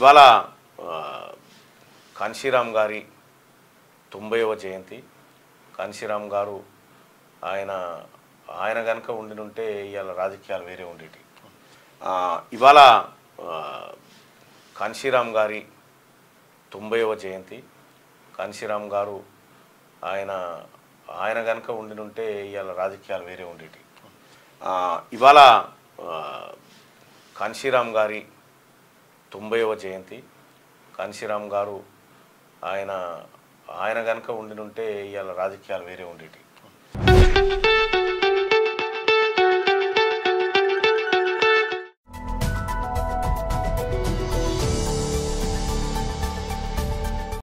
ఇవాళ ఆ, కాన్షీరామ్ గారి తొంభైవ జయంతి కాన్షీరామ్ గారు ఆయన ఆయన కనుక ఉండినుంటే ఇవాళ రాజకీయాలు వేరే ఉండేటి ఆ, ఇవాళ ఆ, కాన్షీరామ్ గారి తొంభైవ జయంతి కాన్షీరామ్ గారు ఆయన ఆయన కనుక ఉండినుంటే ఇవాళ రాజకీయాలు వేరే ఉండేటి ఆ, ఇవాళ ఆ, కాన్షీరామ్ గారి తొంభైవ జయంతి కాన్షీరామ్ గారు ఆయన ఆయన కనుక ఉండినుంటే ఇవాళ రాజకీయాలు వేరే ఉండేటి